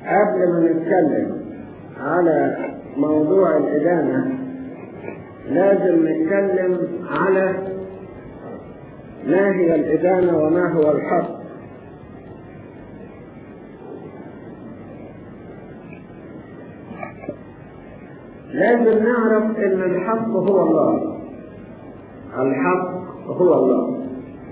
قبل ما نتكلم على موضوع الإدانة لازم نتكلم على ما هي الإدانة وما هو الحق لازم نعرف ان الحق هو الله الحق هو الله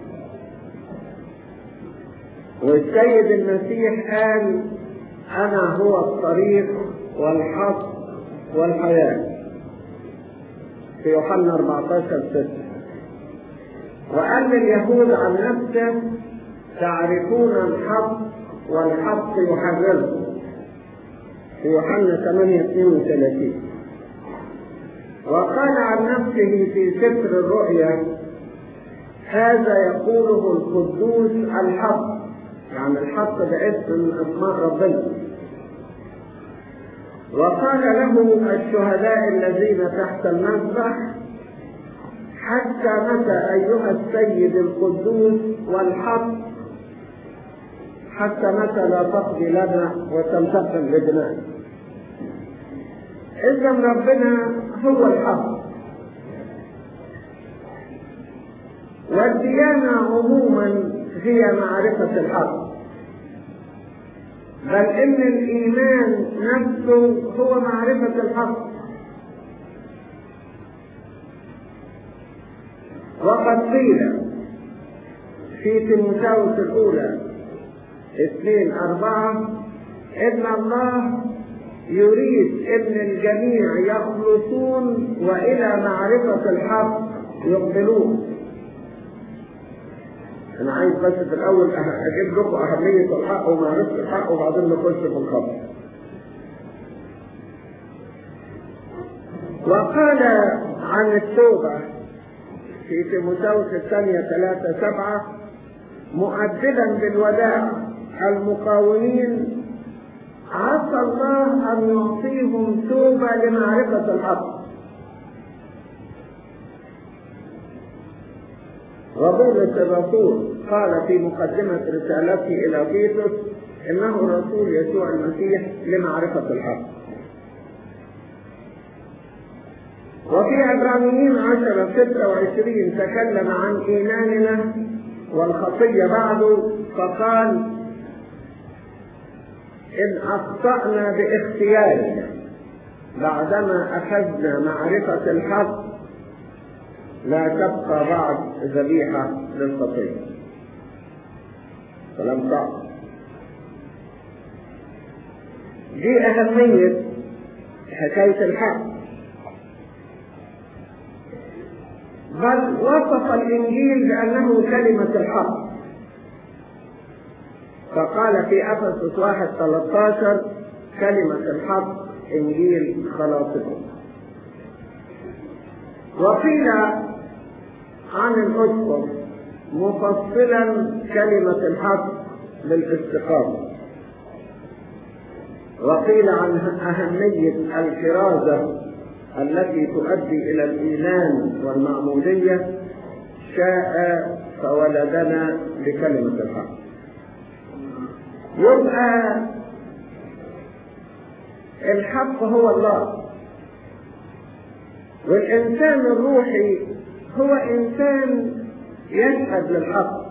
والسيد المسيح قال انا هو الطريق والحق والحياه في يوحنا 14 6 وقال لليهود عن نفسه تعرفون الحق والحق يحرركم في يوحنا 8 32 وقال عن نفسه في سفر الرؤيا هذا يقوله القدوس الحق يعني الحق ده اسم من اسماء ربنا وقال له الشهداء الذين تحت المذبح حتى متى ايها السيد القدوس والحق حتى متى لا تقضي لنا وتنتقم بدماء اذا ربنا هو الحق والديانة عموما هي معرفة الحق بل ان الايمان نفسه هو معرفة الحق وقد قيل في تيموثاوس الاولى اثنين اربعة ان الله يريد ان الجميع يخلصون والى معرفة الحق يقبلون انا عايز بس في الاول اجيب لكم اهمية الحق ومعرفة الحق وبعدين نخش في الخبر وقال عن التوبة في تيموثاوس الثانية ثلاثة سبعة مؤدبا بالوداع المقاومين عسى الله أن يعطيهم توبة لمعرفة الحق وبولس الرسول قال في مقدمة رسالته إلى تيتوس إنه رسول يسوع المسيح لمعرفة الحق وفي عبرانيين عشرة ستة وعشرين تكلم عن إيماننا والخطية بعده فقال إن أخطأنا باختيارنا بعدما أخذنا معرفة الحق لا تبقى بعد ذبيحة للخطية كلام صعب دي أهمية حكاية الحق بل وصف الإنجيل بأنه كلمة الحق فقال في أفسس واحد 13 كلمة الحق إنجيل خلاصكم وقيل عن الأسقف مفصلا كلمة الحق بالاستقامة وقيل عن أهمية الكرازة التي تؤدي إلى الإيمان والمعمودية شاء فولدنا بكلمة الحق يبقى الحق هو الله والإنسان الروحي هو إنسان يشهد للحق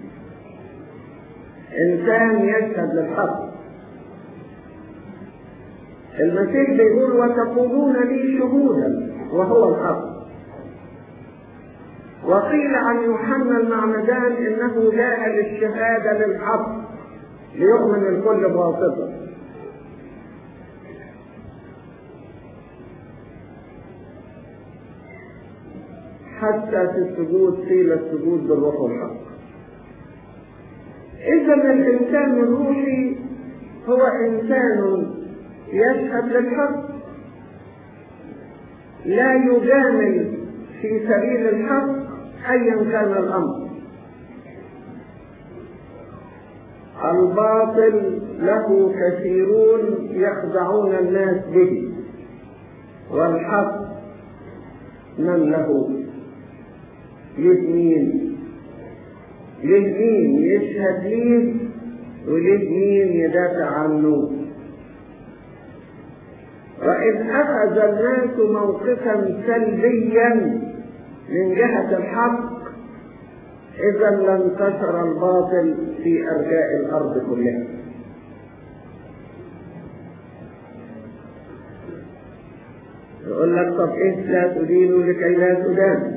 إنسان يشهد للحق المسيح بيقول وتقولون لي شهودا وهو الحق وقيل عن يوحنا المعمدان انه جاء للشهاده للحق ليؤمن الكل بواسطه حتى في السجود قيل السجود بالروح والحق اذا الانسان الروحي هو انسان يشهد للحق لا يجامل في سبيل الحق ايا كان الامر الباطل له كثيرون يخدعون الناس به والحق من له لمين لمين يشهد ليه ولمين يدافع عنه وإن أخذ الناس موقفا سلبيا من جهة الحق إذا لانتشر الباطل في أرجاء الأرض كلها يقول لك طب إيه لا تدين لكي لا تدان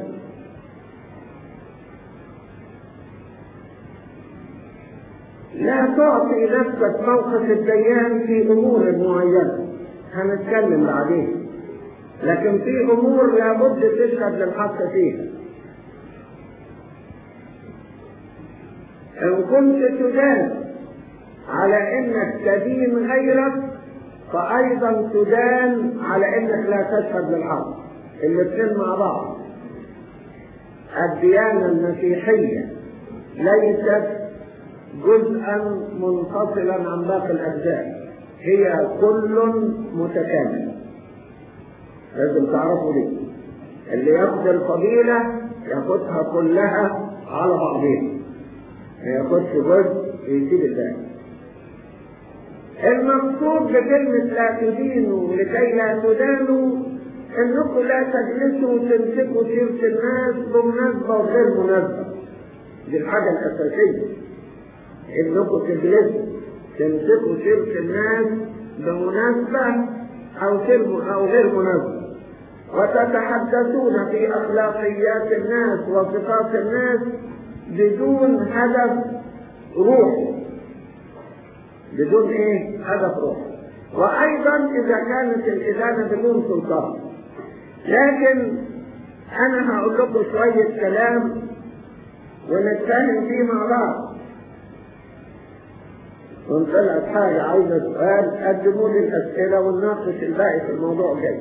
لا تعطي نفسك موقف الديان في أمور معينة هنتكلم بعدين لكن في أمور لابد تشهد للحق فيها إن كنت تدان على إنك تدين غيرك فأيضا تدان على إنك لا تشهد للحق الاثنين مع بعض الديانة المسيحية ليست جزءا منفصلا عن باقي الأجزاء هي كل متكامل لازم تعرفوا دي اللي ياخد الفضيلة ياخدها كلها على بعضها ما ياخدش جزء ويسيب الباقي المقصود بكلمة لا تدينوا لكي لا تدانوا انكم لا تجلسوا وتمسكوا سيرة الناس بمناسبة وغير مناسبة دي الحاجة الأساسية انكم تجلسوا تمسكوا سيرة الناس بمناسبة أو سر أو غير مناسبة وتتحدثون في أخلاقيات الناس وصفات الناس بدون هدف روحي بدون ايه هدف روحي وايضا اذا كانت الادانه بدون سلطان لكن انا هقول لكم شويه كلام ونتفاهم فيه مع بعض وان طلعت حاجه عايزه سؤال قدموا لي الاسئله ونناقش الباقي في الموضوع جاي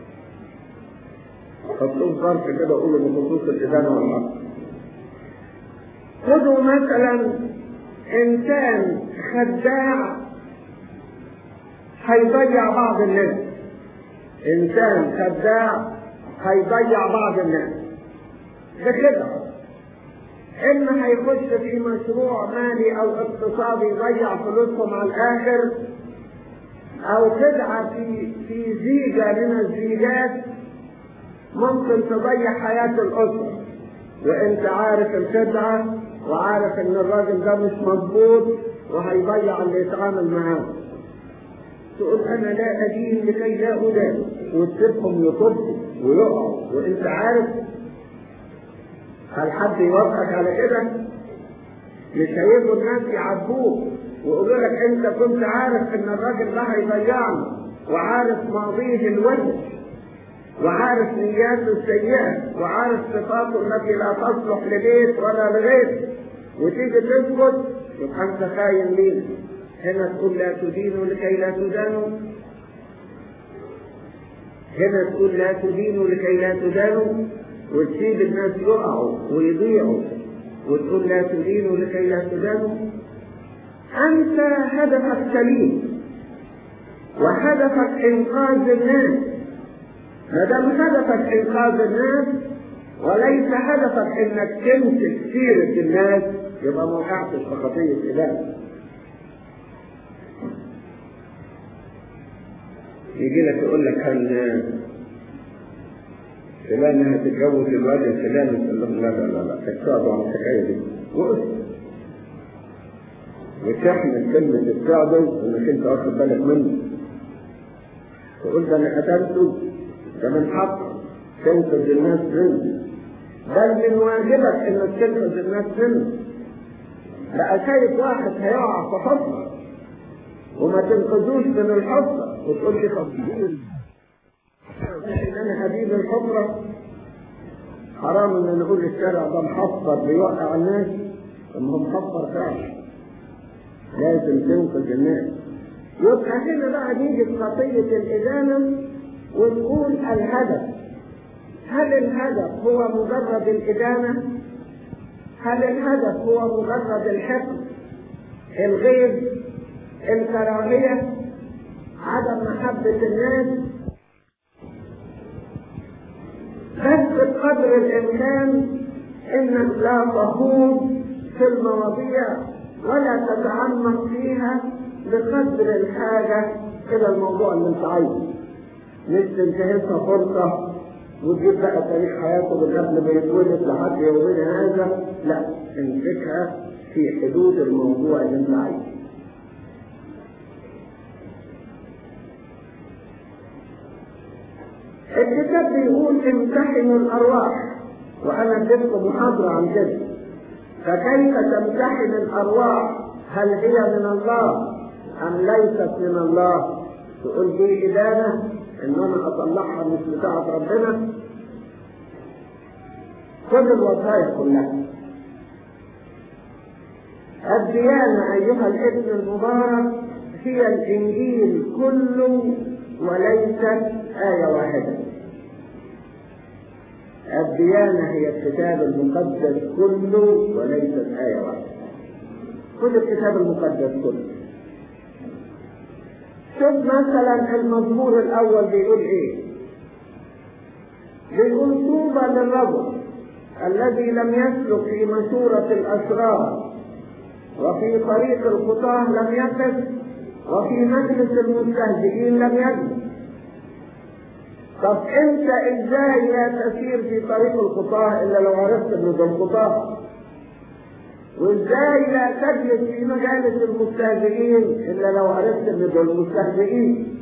حطوه ظرف كده قولوا بخصوص الادانه والحق خذوا مثلا انسان خداع هيضيع بعض الناس انسان خداع هيضيع بعض الناس ده كده اما هيخش في مشروع مالي او اقتصادي يضيع فلوسهم على الاخر او خدعه في في زيجه من الزيجات ممكن تضيع حياه الاسره وانت عارف الخدعه وعارف ان الراجل ده مش مظبوط وهيضيع اللي يتعامل معاه تقول انا لا ادين لكي لا ادان وتسيبهم يطبوا ويقعوا وانت عارف هل حد يوافقك على كده؟ مش هيجوا الناس يعبوك ويقولوا لك انت كنت عارف ان الراجل ده هيضيعنا وعارف ماضيه الوحش وعارف نياته السيئة وعارف صفاته التي لا تصلح لبيت ولا لغير وتيجي تسكت يبقى انت خاين ليه هنا تقول لا تدينوا لكي لا تدانوا هنا تقول لا تدينوا لكي لا تدانوا وتسيب الناس يقعوا ويضيعوا وتقول لا تدينوا لكي لا تدانوا انت هدفك سليم وهدفك انقاذ الناس ما دام هدفك انقاذ الناس وليس هدفك انك تمسك سيرة الناس يبقى ما وقعتش في خطية إدانة. يجي لك يقول لك هل فلانة هتتجوز الواد الفلاني تقول لهم لا لا لا لا تتساعدوا على الحكاية دي واسكت وتحمل كلمة تساعدوا انك انت واخد بالك منه تقول ده انا قتلته ده من حق تنقذ الناس منه بل من واجبك انك تنقذ الناس منه بقى شايف واحد هيقع في حفرة وما تنقذوش من الحفرة وتقول لي خطير ان انا حبيب الحفرة حرام ان نقول الشارع ده محفر بيوقع الناس ثم هو محفر فعلا لازم تنقذ الناس يبقى هنا بقى نيجي في قضية الإدانة ونقول الهدف هل الهدف هو مجرد الإدانة؟ هل الهدف هو مجرد الحقد؟ الغيظ؟ الكراهية؟ عدم محبة الناس؟ بس بقدر الإمكان إنك لا تخوض في المواضيع ولا تتعمق فيها بقدر الحاجة إلى الموضوع اللي أنت عايزه. مش تنتهزها فرصة وتجيب بقى تاريخ حياته من قبل ما يتولد لحد يومنا هذا لا امسكها في حدود الموضوع اللي انت عايزه الكتاب بيقول امتحنوا الارواح وانا اديتكم محاضره عن كده فكيف تمتحن الارواح هل هي من الله ام ليست من الله تقول دي ادانه ان انا اطلعها مش بتاعه ربنا خذ الوصايا كلها الديانة أيها الابن المبارك هي الإنجيل كله وليست آية واحدة الديانة هي الكتاب المقدس كله وليست آية واحدة كل الكتاب المقدس كله شوف مثلا المزمور الأول بيقول إيه بيقول طوبى للرجل الذي لم يسلك في مشورة الأشرار وفي طريق الخطاة لم يقف وفي مجلس المستهزئين لم يجلس طب انت ازاي لا تسير في طريق الخطاة الا لو عرفت ان ده الخطاة وازاي لا تجلس في مجالس المستهزئين الا لو عرفت ان ده المستهزئين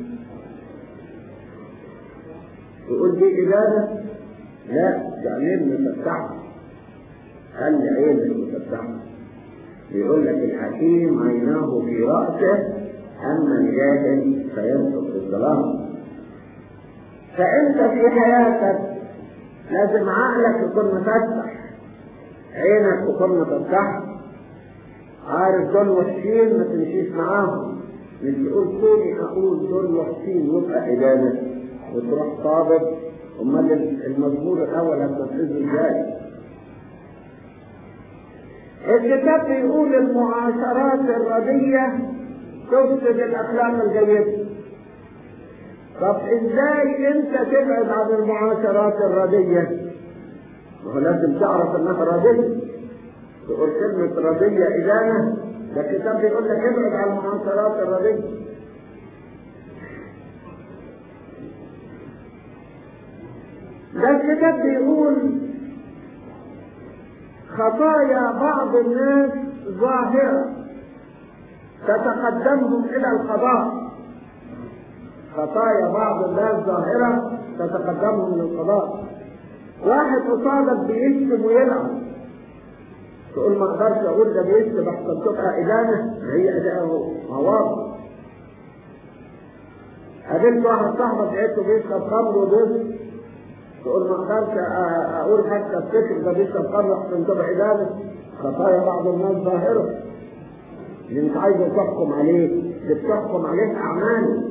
تقول دي إجابة؟ لا ده عينين مفتحة قال لي عين مفتحة يقول لك الحكيم عيناه في رأسه أما الجاهل فينطق في الظلام فأنت في حياتك لازم عقلك يكون مفتح عينك تكون مفتحة عارف دول وحشين ما تمشيش معاهم مش تقول كوني أقول دول وحشين وابقى إدانة وتروح طابق أمال المزمور الأول هتنفذه إزاي؟ الكتاب بيقول المعاشرات الردية تفسد الأخلاق الجيدة طب ازاي انت تبعد عن المعاشرات الردية؟ ما هو لازم تعرف انها ردية تقول كلمة ردية إدانة ده الكتاب بيقول لك ابعد عن المعاشرات الردية ده الكتاب بيقول خطايا بعض الناس ظاهرة تتقدمهم إلى القضاء خطايا بعض الناس ظاهرة تتقدمهم إلى القضاء واحد قصادك بيشتم ويلعب تقول ما اقدرش اقول ده بيشتم احسن تبقى ادانه هي ادانه مواقف قابلت واحد صاحبك لقيته بيشرب خمر وبيشرب تقول ما اقدرش اقول حتى افتكر ده بيشرب خمر احسن تبقى ادانه خطايا بعض الناس ظاهره اللي مش عايزه تحكم عليه بتحكم عليه اعماله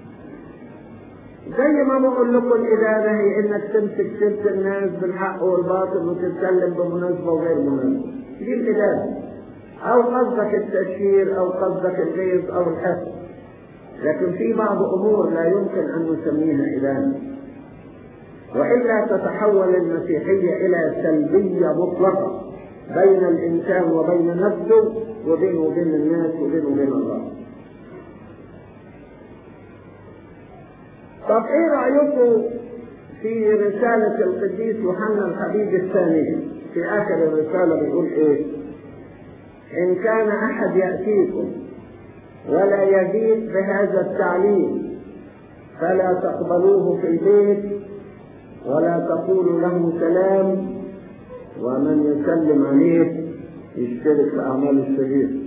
زي ما بقول لكم الإدانة هي إنك تمسك سيرة الناس بالحق والباطل وتتكلم بمناسبة وغير مناسبة. دي الإدانة. أو قصدك التشهير أو قصدك الغيظ أو الحسد. لكن في بعض أمور لا يمكن أن نسميها إدانة. وإلا تتحول المسيحية إلى سلبية مطلقة بين الإنسان وبين نفسه وبينه وبين الناس وبينه وبين الله. طب ايه رأيكم في رسالة القديس يوحنا الحبيب الثانية في آخر الرسالة بيقول ايه إن كان أحد يأتيكم ولا يزيد بهذا التعليم فلا تقبلوه في البيت ولا تقولوا له سلام ومن يسلم عليه يشترك في أعمال الشرير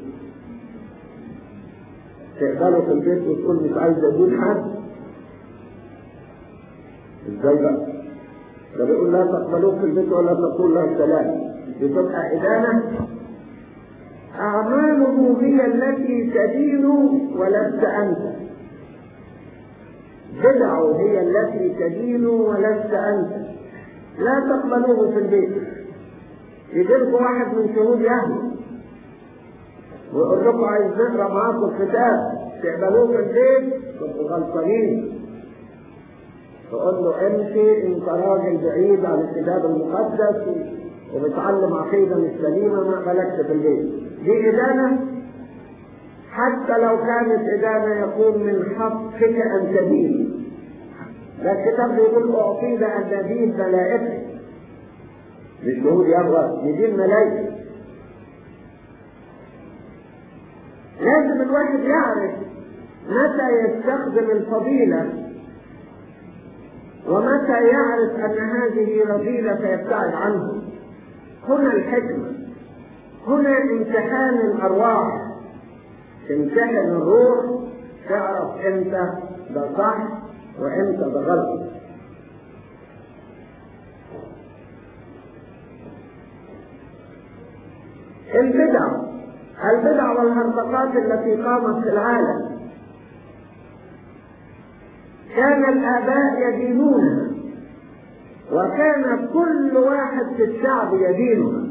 تقبلوا في البيت وتقول مش عايز أقول حد ازاي بقى؟ ده بيقول لا تقبلوه في البيت ولا تقول له سلام بتبقى إدانة أعماله هي التي تدين ولست أنت بدعه هي التي تدين ولست أنت لا تقبلوه في البيت يجيلكم واحد من شهود يهوى ويقول لكم عايز نقرا معاكم الكتاب تقبلوه في البيت تبقوا غلطانين تقول له امشي انت راجل بعيد عن الكتاب المقدس وبتعلم عقيده مش سليمه ما بلغت في البيت دي ادانه حتى لو كانت ادانه يكون من حقك ان تدين ده الكتاب بيقول أعطينا أن ندين ملائكة مش بيقول يلا ندين ملائكة لازم الواحد يعرف متى يستخدم الفضيلة ومتى يعرف أن هذه رذيلة فيبتعد عنه هنا الحكمة هنا امتحان الأرواح تمتحن الروح تعرف امتى ده صح وامتى ده غلط البدع البدع والهرطقات التي قامت في العالم كان الآباء يدينونها وكان كل واحد في الشعب يدينها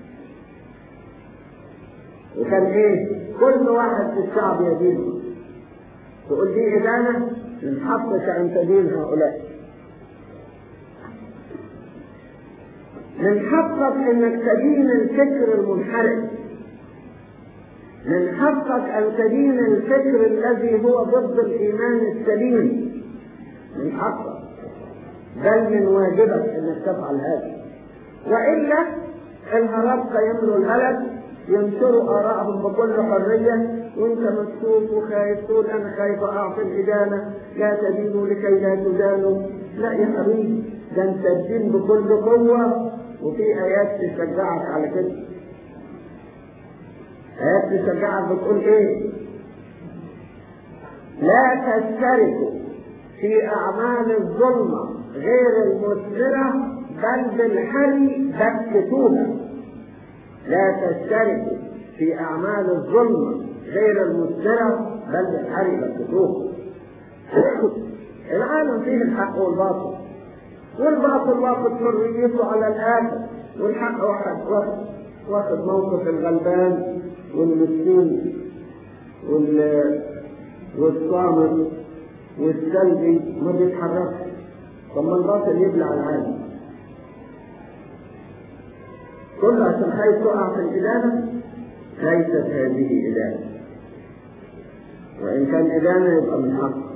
وكان ايه كل واحد في الشعب يدينها تقول دي إدانة من حقك أن تدين هؤلاء من حقك أنك تدين الفكر المنحرف من حقك أن تدين الفكر الذي هو ضد الإيمان السليم من حقك بل من واجبك أنك تفعل هذا وإلا الهرطقة يملوا البلد ينشروا آرائهم بكل حرية وانت مكتوب وخايف تقول انا خايف اعطي الادانه لا تدينوا لكي لا تدانوا لا يا حبيبي ده انت الدين بكل قوه وفي ايات تشجعك على كده ايات تشجعك بتقول ايه لا تشتركوا في اعمال الظلمه غير المثمره بل بالحري بكتوها لا تشتركوا في اعمال الظلمه غير المثمرة بل بالحري الفتوح العالم فيه الحق والباطل والباطل واخد حريته على الآخر والحق واخد واخد واخد موقف الغلبان والمسكين وال والصامت والسلبي ما بيتحركش طب ما الباطل يبلع العالم كل عشان خايف تقع في الإدانة ليست هذه إدانة وإن كان إدانة يبقى من حق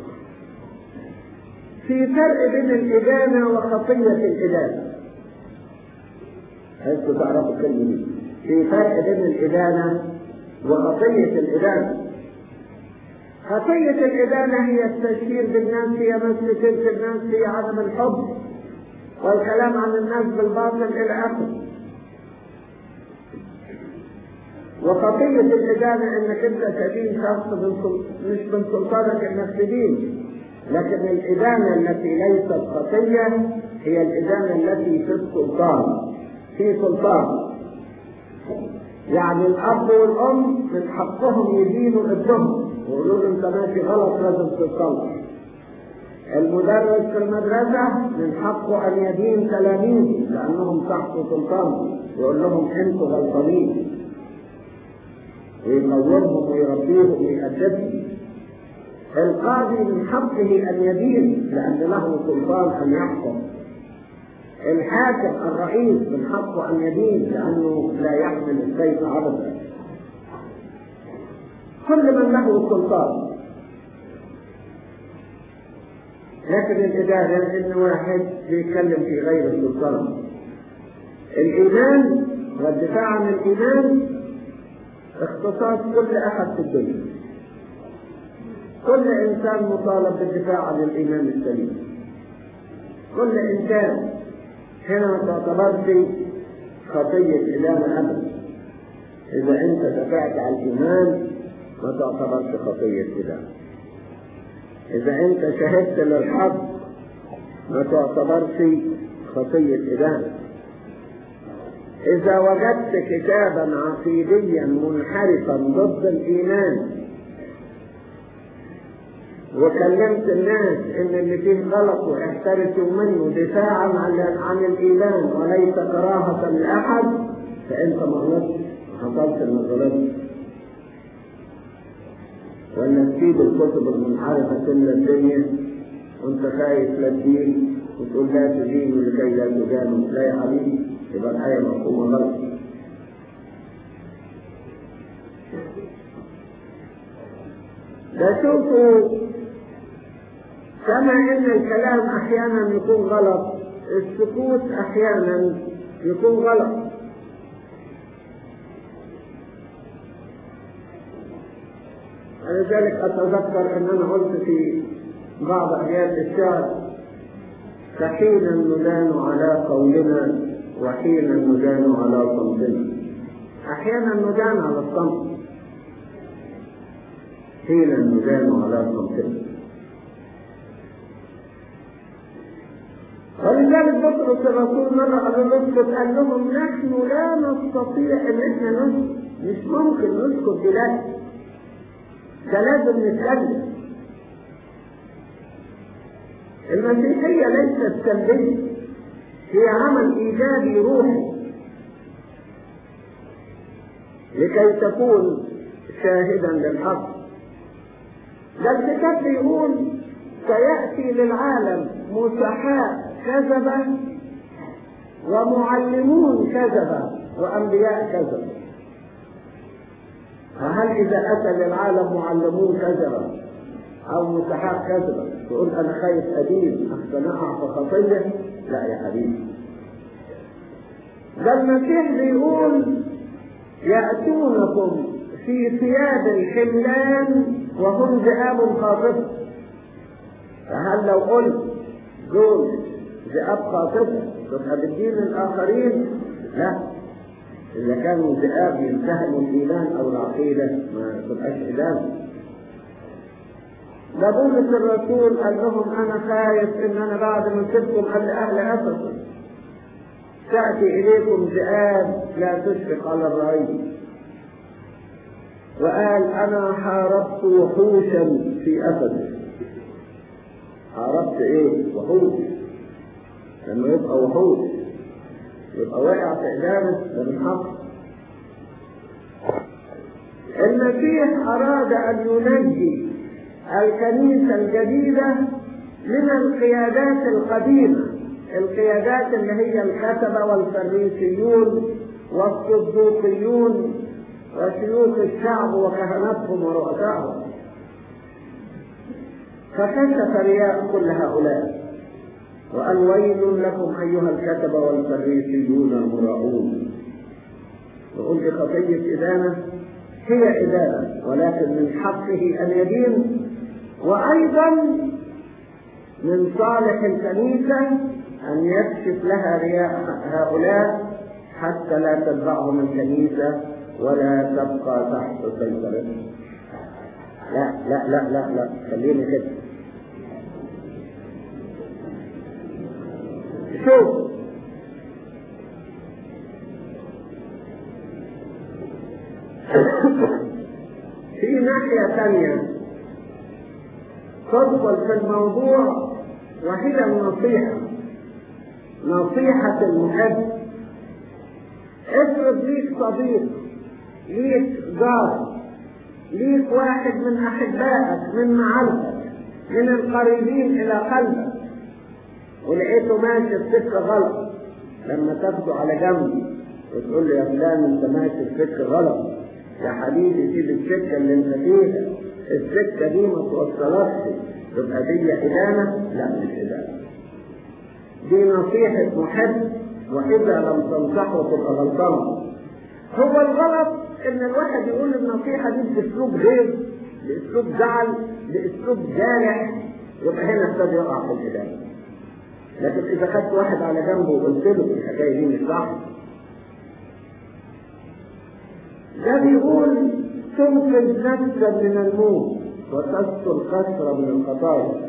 في فرق بين الإدانة وخطية الإدانة عايزكم تعرفوا الكلمة دي في فرق بين الإدانة وخطية الإدانة خطية الإدانة هي التشهير بالناس هي مثل تلك الناس هي عدم الحب والكلام عن الناس بالباطل إلى آخره وخطية الإدانة إنك أنت تدين شخص مش من سلطانك إنك تدين لكن الإدانة التي ليست خطية هي الإدانة التي في السلطان في سلطان يعني الأب والأم من حقهم يدينوا ابنهم ويقولوا له أنت ماشي غلط لازم تتصلح المدرس في المدرسة من حقه أن يدين تلاميذه لأنهم تحت سلطانه يقول لهم أنتوا غلطانين ويقومهم ويربيهم ويأدبهم القاضي من حقه أن يدين لأن له سلطان أن يحكم الحاكم الرئيس من حقه أن يدين لأنه لا يحمل السيف عبثا كل من له سلطان لكن الإدارة إن واحد بيتكلم في غير السلطان الإيمان والدفاع عن الإيمان اختصاص كل أحد في الدنيا كل إنسان مطالب بالدفاع عن الإيمان السليم كل إنسان هنا ما تعتبرش خطية إدانة أبدا إذا أنت دفعت عن الإيمان ما تعتبرش خطية إدانة إذا أنت شهدت للحق ما تعتبرش خطية إدانة إذا وجدت كتابا عقيديا منحرفا ضد الإيمان وكلمت الناس ان اللي فيه غلط واحترسوا منه دفاعا عن, عن الايمان وليس كراهة لاحد فانت ما غلطتش حصلت المغلط ولا تسيب الكتب المنحرفة كل الدنيا وانت خايف لا تدين وتقول لا تدينوا لكي لا تدانوا لا يا حبيبي يبقى الآية مفهومة غلط ده شوفوا كما ان الكلام احيانا يكون غلط السكوت احيانا يكون غلط ولذلك اتذكر ان انا قلت في بعض ابيات الشعر فحين ندان على قولنا وحين ندان على صمتنا احيانا ندان على الصمت حين ندان على صمتنا ولذلك بطرس الرسول مرة قال نسكت قال لهم نحن لا نستطيع ان احنا نسكت مش ممكن نسكت دلوقتي ده لازم نتكلم المسيحية ليست سلبية هي عمل إيجابي روحي لكي تكون شاهدا للحق ده الكتاب بيقول سيأتي للعالم مسحاء كذبا ومعلمون كذبا وأنبياء كذبا فهل إذا أتى للعالم معلمون كذبا أو مسحاء كذبا تقول أنا خايف أدين أحسن أقع في خطية لا يا حبيبي ده المسيح بيقول يأتونكم في ثياب الحملان وهم ذئاب خاطفة فهل لو قلت دول ذئاب خاطفة تبقى بالدين الآخرين؟ لا إذا كانوا ذئاب ينتهموا الإيمان أو العقيدة ما تبقاش إدانة ده بولس الرسول قال لهم أنا خايف إن أنا بعد ما سبتم قال لأهل أفسس تأتي إليكم ذئاب لا تشفق على الرعية وقال أنا حاربت وحوشا في أسد حاربت إيه؟ وحوش لما يبقى وحوش يبقى واقع في إدانة ده من حق المسيح أراد أن ينجي الكنيسة الجديدة من القيادات القديمة القيادات اللي هي الكتبة والفريسيون والصدوقيون وشيوخ الشعب وكهنتهم ورؤسائهم فكشف رياء كل هؤلاء وقال ويل لكم ايها الكتبه والفريسيون المراؤون يقول دي خطيه ادانه هي ادانه ولكن من حقه ان يدين وايضا من صالح الكنيسه ان يكشف لها رياء هؤلاء حتى لا تتبعهم الكنيسه ولا تبقى تحت سيطرته لا لا لا لا لا خليني كده شوف في ناحية ثانية تدخل في الموضوع وهي النصيحة نصيحة المحب افرض ليك صديق ليك جار ليك واحد من احبائك من معارفك من القريبين الى قلبك ولقيته ماشي في سكه غلط لما تاخده على جنب وتقول له يا فلان انت ماشي في سكه غلط يا حبيبي سيب السكه اللي انت فيها السكه دي ما توصلكش تبقى دي ادانه لا مش ادانه دي نصيحه محب واذا لم تنصحه تبقى غلطان هو الغلط ان الواحد يقول النصيحه دي باسلوب غير باسلوب زعل باسلوب جارح يبقى هنا ابتدى يقع في الادانه لكن اذا خدت واحد على جنبه وقلت له الحكايه دي مش صح ده بيقول تنقذ نفسا من الموت وتستر كثرة من الخطايا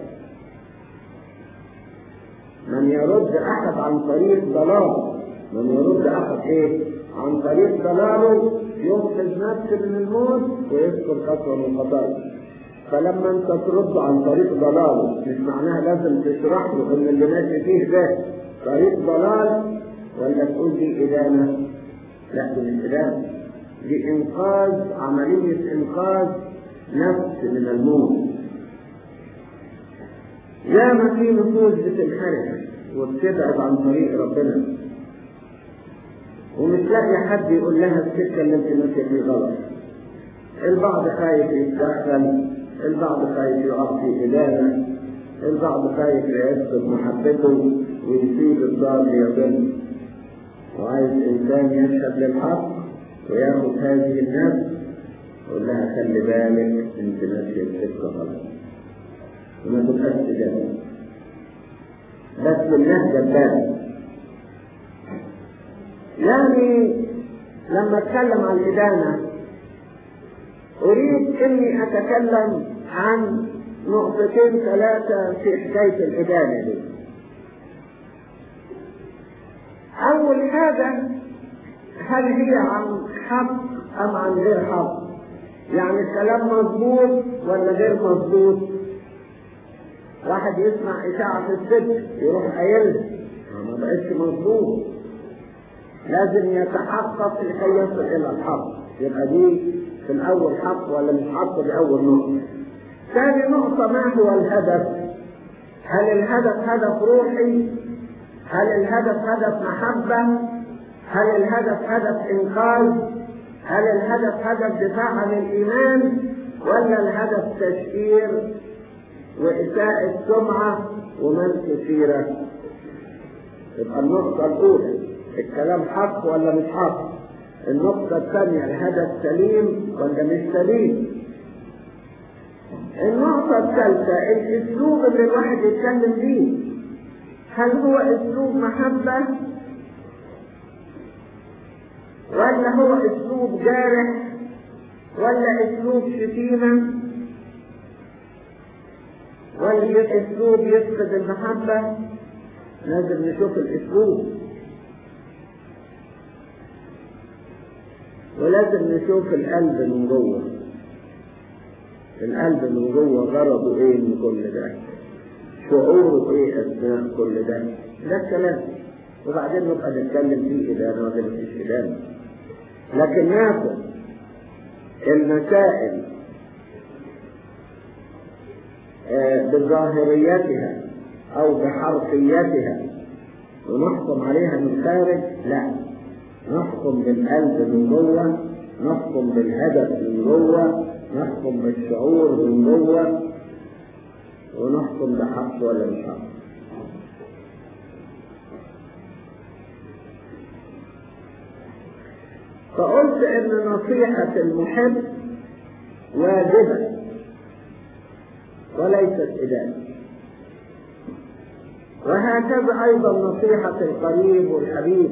من يرد احد عن طريق ضلال من يرد احد ايه عن طريق ضلاله ينقذ نفسه من الموت ويذكر كثرة من الخطايا فلما انت ترد عن طريق ضلاله مش معناها لازم تشرح له ان اللي ماشي فيه ده طريق ضلال ولا تقول دي ادانه لا دي مش ادانه دي انقاذ عمليه انقاذ نفس من الموت ياما في نفوس بتنحرف وبتبعد عن طريق ربنا ومش لاقي حد يقول لها السكه اللي انت ماشيه فيه غلط البعض خايف يتدخل البعض خايف يقع في إدانة البعض خايف يفقد محبته ويسيب الضال يضل وعايز انسان يشهد للحق وياخد هذه النفس يقول لها خلي بالك انت ماشيه السكه غلط وما تبقاش تجاهل بس النهجه الثانيه يعني لما اتكلم عن الادانه اريد اني اتكلم عن نقطتين ثلاثه في حكايه الادانه دي اول حاجه هل هي عن حق ام عن غير حق يعني الكلام مظبوط ولا غير مظبوط واحد يسمع اشاعه في الست يروح قايلها ما بقتش مظبوط لازم يتحقق لكي يصل الى الحق يبقى دي في الاول حق ولا مش حق دي اول نقطه ثاني نقطه ما هو الهدف هل الهدف هدف روحي هل الهدف هدف محبه هل الهدف هدف انقاذ هل الهدف هدف دفاع عن الايمان ولا الهدف تشهير واساءة سمعة ومن سيرة يبقى النقطة الأولى الكلام حق ولا مش حق النقطة الثانية الهدف سليم ولا مش سليم النقطة الثالثة الأسلوب اللي الواحد يتكلم بيه هل هو أسلوب محبة ولا هو أسلوب جارح ولا أسلوب شتيمة ولا أسلوب يفقد المحبة لازم نشوف الأسلوب ولازم نشوف القلب من جوه القلب من جوه غرضه ايه من كل ده شعوره ايه اثناء كل ده ده الكلام وبعدين نبقى نتكلم فيه ادانه ولا مفيش ادانه لكن ناخد المسائل آه بظاهريتها او بحرفيتها ونحكم عليها من خارج لا نحكم بالقلب من جوه نحكم بالهدف من جوه نحكم بالشعور من جوه ونحكم بحق ولا مش حق فقلت ان نصيحة المحب واجبة وليست إدانة وهكذا أيضا نصيحة القريب والحبيب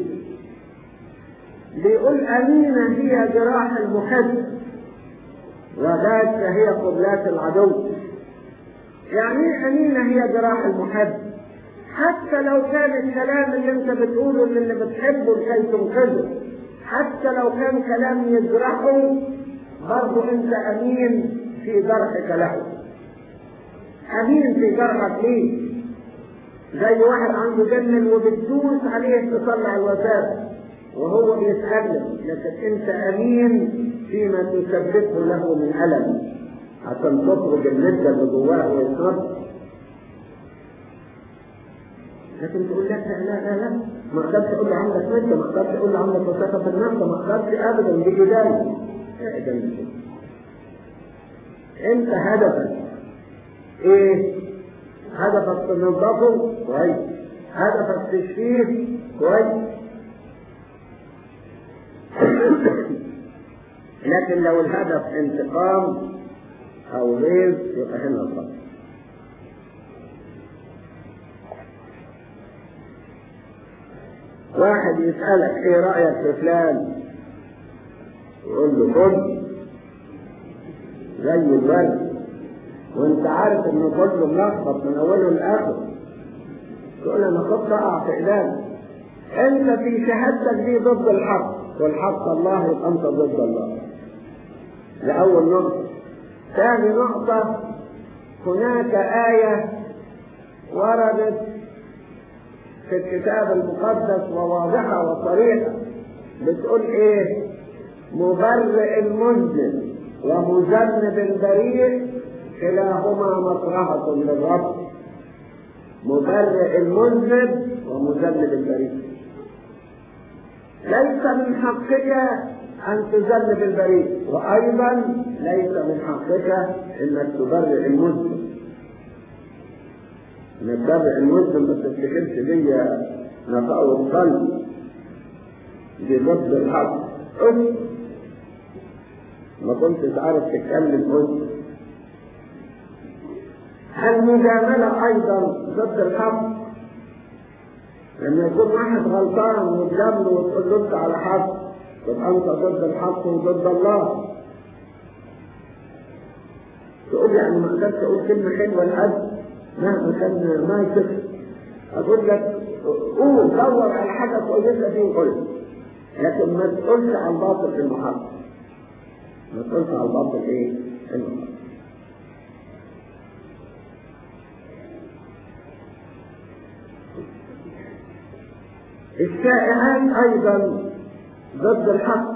بيقول أمينة هي جراح المحب وغاشة هي قبلات العدو يعني أمينة هي جراح المحب حتى لو كان الكلام اللي انت بتقوله اللي بتحبه لكي تنقذه حتى لو كان كلام يجرحه برضه انت امين في جرحك له امين في جرحك ليه زي واحد عنده جنن وبتدوس عليه تطلع الوفاه وهو بيتكلم لكن انت امين فيما تسببه له من الم عشان تخرج المده اللي جواه ويصرف لكن تقول لك لا لا لا ما اقدرش اقول له عندك مده ما اقدرش اقول له عندك وثاقه في النفس ما اقدرش ابدا دي جدال انت هدفك ايه هدفك تنظفه كويس هدفك تشفيه كويس لكن لو الهدف انتقام او غيظ يبقى هنا الغلط واحد يسألك ايه رأيك في فلان يقول له كل زي البرد وانت عارف انه كله ملخبط من اوله لاخره تقول انا كنت اقع في اعلان انت في شهادتك دي ضد الحق والحق الله يبقى انت ضد الله لأول نقطة ثاني نقطة هناك آية وردت في الكتاب المقدس وواضحة وصريحة بتقول ايه مبرئ المذنب ومذنب البريء كلاهما مصلحة للرب مبرئ المذنب ومذنب البريء ليس من حقك أن تذنب البريء وأيضا ليس من حقك أنك تبرئ المذنب نتبع المسلم ما تفتكرش دي نقاوة قلب دي ضد الحق قلت ما كنتش عارف تتكلم قلت المجاملة أيضا ضد الحق لما يكون واحد غلطان وتجامله وتقول له أنت على حق تبقى أنت ضد الحق وضد الله تقول يعني ما اقدرش اقول كلمه حلوه لحد مهما كان ما يصح اقول لك قول دور على حاجه كويسه فيه وقول لكن ما تقولش على الباطل في المحاضره ما تقولش على الباطل ايه في المحاضره الشائعات ايضا ضد الحق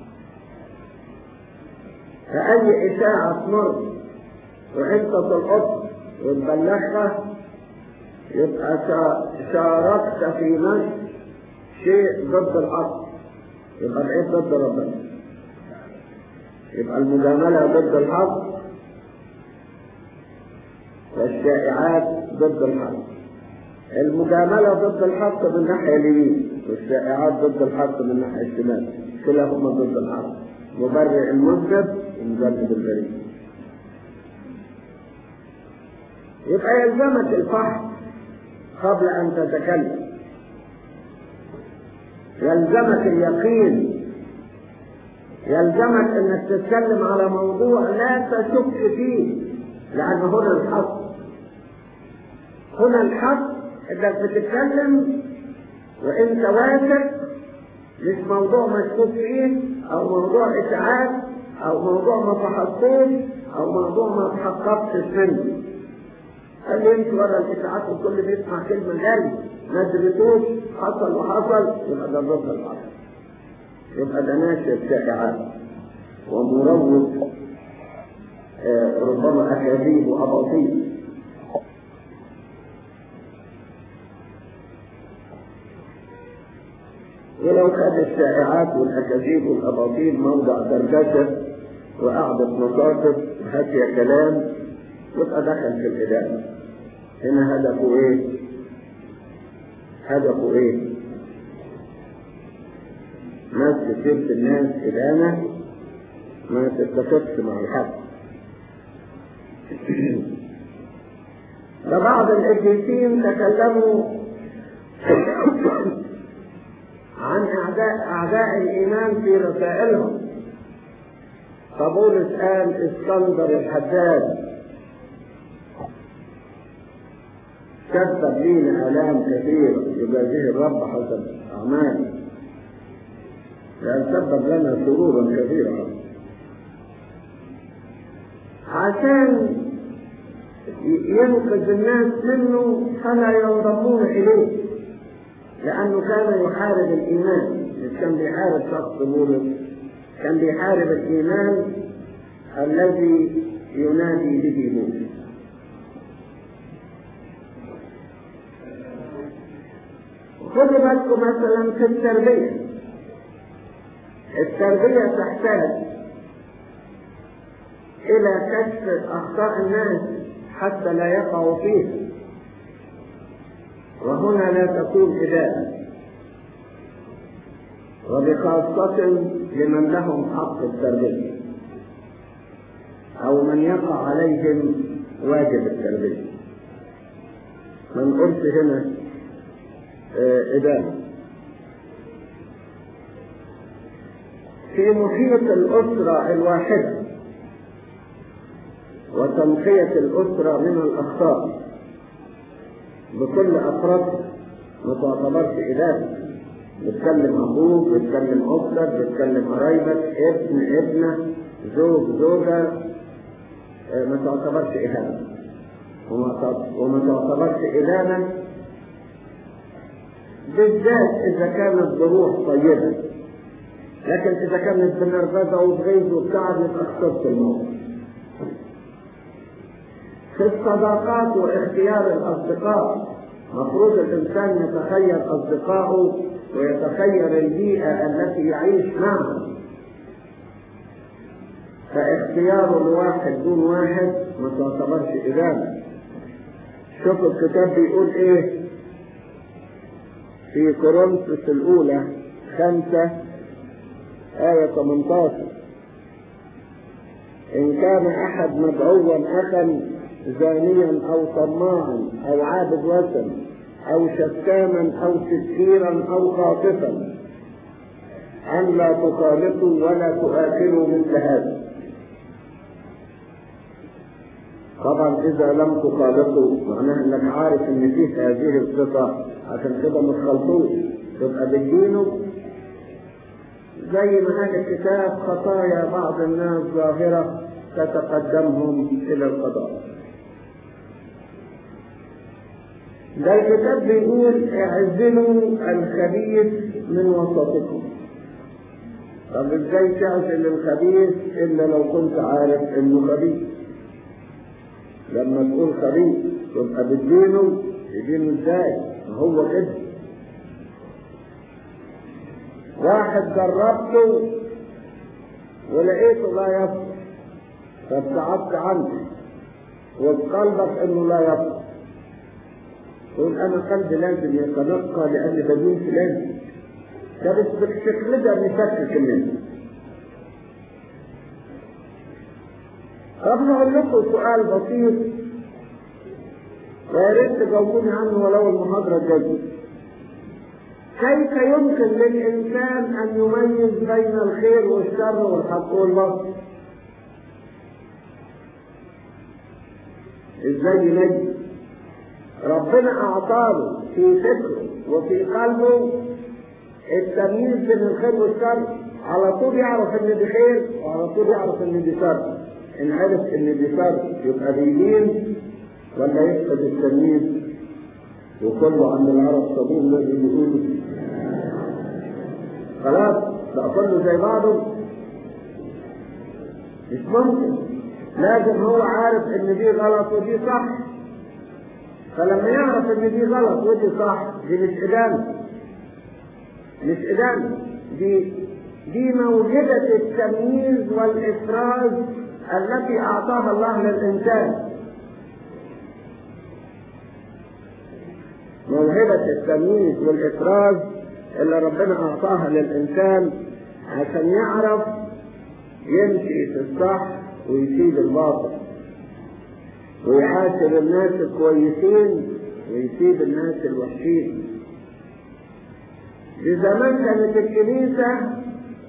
فأي إشاعة تمر وانت تلقط وتبلغها يبقى شاركت في نشر شيء ضد الحق يبقى بقيت ضد ربنا يبقى المجاملة ضد الحق والشائعات ضد الحق المجاملة ضد الحق من الناحية اليمين والشائعات ضد الحق من الناحية الشمال كلاهما ضد الحق مبرئ المذنب ومجرد البريء يبقى يلزمك الفحص قبل أن تتكلم يلزمك اليقين يلزمك أنك تتكلم على موضوع لا تشك فيه لأن هنا الحق هنا الحق انك بتتكلم وانت واثق مش موضوع مشكوك فيه او موضوع اشاعات او موضوع ما فحصتوش او موضوع ما تحققتش منه خلي يمشي ورا الاشاعات والكل بيسمع كلمه جاي ما دريتوش حصل وحصل يبقى ده ضد الحق يبقى ده ناشر شائعات ومروج آه ربما اكاذيب واباطيل ولو كان الشائعات والاكاذيب والاباطيل موضع دردشه وقعدة مصاصف هاتي كلام يبقى دخل في الإدانة هنا هدفه ايه؟ هدفه ايه؟ ناس تسيب الناس إدانة ما تتفقش مع الحق فبعض القديسين تكلموا عن أعداء أعداء الإيمان في رسائلهم فبولس قال اسكندر الحداد كتب لينا آلام كثيرة يجازيه الرب حسب أعماله لأن سبب لنا سرورا كثيرا عشان ينقذ الناس منه فلا ينضمون إليه لأنه كان يحارب الإيمان مش كان بيحارب شخص بولس كان بيحارب الإيمان الذي ينادي به بولس خذوا بالكم مثلا في التربية التربية تحتاج إلى كشف أخطاء الناس حتى لا يقعوا فيها وهنا لا تكون إدانة وبخاصة لمن لهم حق التربية أو من يقع عليهم واجب التربية ما نقولش هنا إدانة في محيط الأسرة الواحدة وتنقية الأسرة من الأخطاء بكل أفرادها ما تعتبرش إدانة بتكلم أبوك بتكلم أختك بتكلم قرايبك ابن ابنة زوج زوجة ما تعتبرش إهانة وما تعتبرش إدانة بالذات إذا كانت ظروف طيبة لكن إذا كانت بنرفزة وبغيظ وبتعب يبقى خسرت الموقف في الصداقات واختيار الأصدقاء مفروض الإنسان يتخير أصدقائه ويتخير البيئة التي يعيش معها فاختيار الواحد دون واحد ما تعتبرش إدانة شوف الكتاب بيقول ايه في كورنثوس الاولى خمسة آية 18 إن كان أحد مدعوا أخا زانيا أو طماعا أو عابد وثن أو شتاما أو سكيرا أو خاطفا أن لا تخالطوا ولا تؤكلوا مثل هذا طبعا إذا لم تخالطوا معناها إنك عارف إن فيه هذه الصفة عشان كده ما تخلطوش تبقى بدينه زي ما قال الكتاب خطايا بعض الناس ظاهرة تتقدمهم إلى القضاء ده الكتاب بيقول اعزلوا الخبيث من وسطكم طب ازاي تعزل الخبيث الا لو كنت عارف انه خبيث لما تقول خبيث تبقى بتدينه تدينه ازاي هو كده واحد جربته ولقيته لا يصلح فابتعدت عنه وبقلبك انه لا يصلح تقول انا قلبي لازم يتنقى لاني بدون فلان ده بس بالشكل ده بيفكك منه طب هقول لكم سؤال بسيط ويا ريت تجاوبوني عنه ولو المحاضرة الجاية كيف يمكن للإنسان أن يميز بين الخير والشر والحق والباطل؟ إزاي يميز؟ ربنا أعطاله في فكره وفي قلبه التمييز بين الخير والشر على طول يعرف ان دي خير وعلى طول يعرف ان دي شر ان عرف ان دي شر يبقى بيدين ولا يفقد التمييز وكله عند العرب صابون الذي بيقولوا خلاص بقى كله زي بعضه مش ممكن لازم هو عارف ان دي غلط ودي صح فلما يعرف ان دي غلط ودي صح دي مش ادانه مش ادانه دي دي موجبة التمييز والإفراز التي أعطاها الله للإنسان موهبة التمييز والإفراز اللي ربنا أعطاها للإنسان عشان يعرف يمشي في الصح ويسيب الباطل ويعاشر الناس الكويسين ويسيب الناس الوحشين في زمان كانت الكنيسة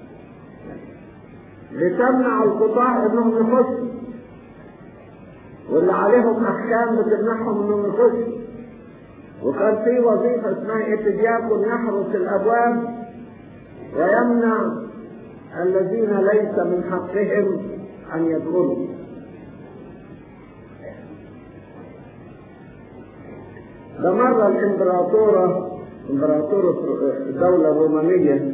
بتمنع القطاع انهم يخشوا واللي عليهم احكام بتمنعهم انهم يخشوا وكان في وظيفة اسمها اتجاكم يحرس الابواب ويمنع الذين ليس من حقهم ان يدخلوا ده مرة الامبراطورة امبراطورة الدولة الرومانية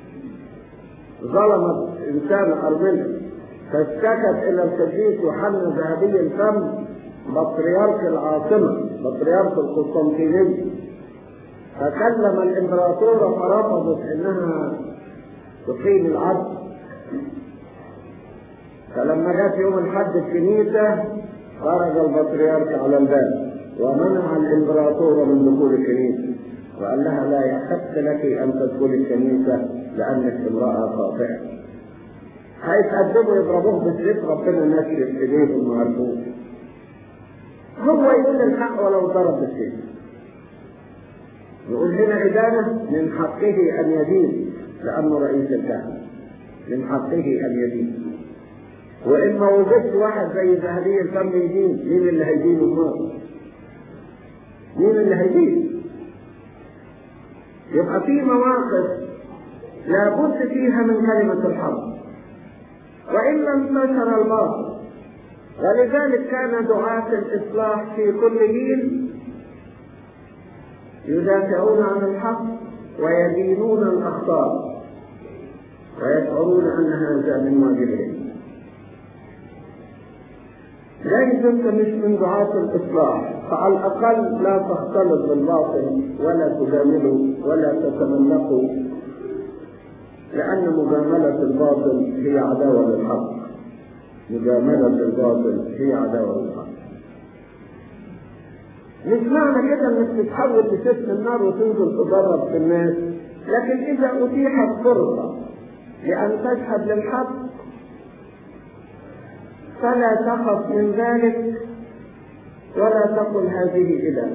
ظلمت انسان ارمني فاشتكت الى القديس يوحنا ذهبي الفم بطريرك العاصمة بطريرك القسطنطينية فكلم الامبراطورة فرفضت انها تقيم العدل فلما جت يوم الحد الكنيسة خرج البطريرك على الباب ومنع الامبراطورة من دخول الكنيسة وقال لها لا يحق لك ان تدخلي الكنيسة لانك امرأة خاطئة هيتقدموا يضربوه بالسيف ربنا نشرب ايديهم وعرفوه هو يقول الحق ولو ضرب بالسيف يقول هنا إدانة من حقه أن يدين لأنه رئيس الكهنة من حقه أن يدين وإن ما وجدت واحد زي ذهبي الفم يدين مين اللي هيدين النار؟ مين اللي هيدين؟ يبقى في مواقف لابد فيها من كلمة الحق وإلا انتشر الباطل ولذلك كان دعاة الإصلاح في كل جيل يدافعون عن الحق ويدينون الأخطاء ويشعرون أن هذا من واجبهم ليس أنت مش من دعاة الإصلاح فعلى الأقل لا تختلط بالباطل ولا تجامله ولا تتملقه لأن مجاملة الباطل هي عداوة للحق مجاملة الباطل هي عداوة للحق مش معنى كده انك تتحول لست النار وتنزل تضرب في الناس لكن اذا اتيحت فرصه لان تشهد للحق فلا تخف من ذلك ولا تقل هذه إله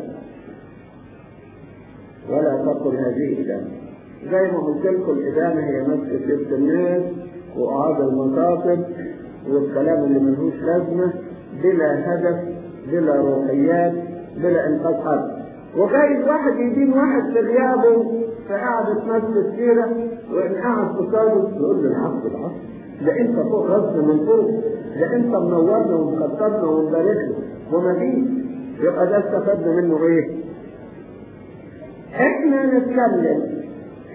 ولا تقل هذه إله زي ما قلت لكم الإدانة هي نفس سبت الناس وإعادة المصاطب والكلام اللي ملهوش لازمة بلا هدف بلا روحيات بلا إنقاذ حد وجايز واحد يدين واحد في غيابه في قعدة مجلس كتيرة وإن قعد قصاده يقول له العفو العفو ده أنت فوق راسنا من فوق ده أنت منورنا ومخططنا ومباركنا وما فيش يبقى ده استفدنا منه إيه؟ إحنا نتكلم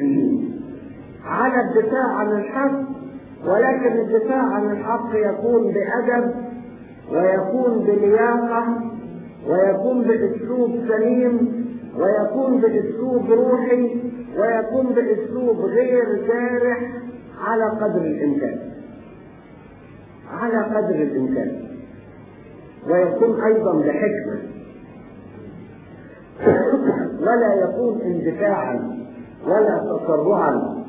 على الدفاع عن الحق ولكن الدفاع عن الحق يكون بأدب ويكون بلياقة ويكون بأسلوب سليم ويكون بأسلوب روحي ويكون بأسلوب غير جارح على قدر الإمكان على قدر الإمكان ويكون أيضا بحكمة ولا يكون اندفاعا ولا تسرعا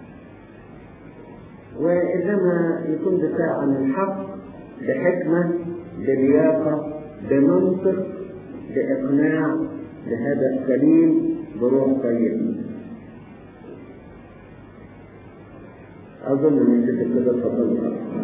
وإنما يكون دفاع عن الحق بحكمة بلياقة بمنطق بإقناع بهدف سليم بروح طيب أظن من كده كده تفضل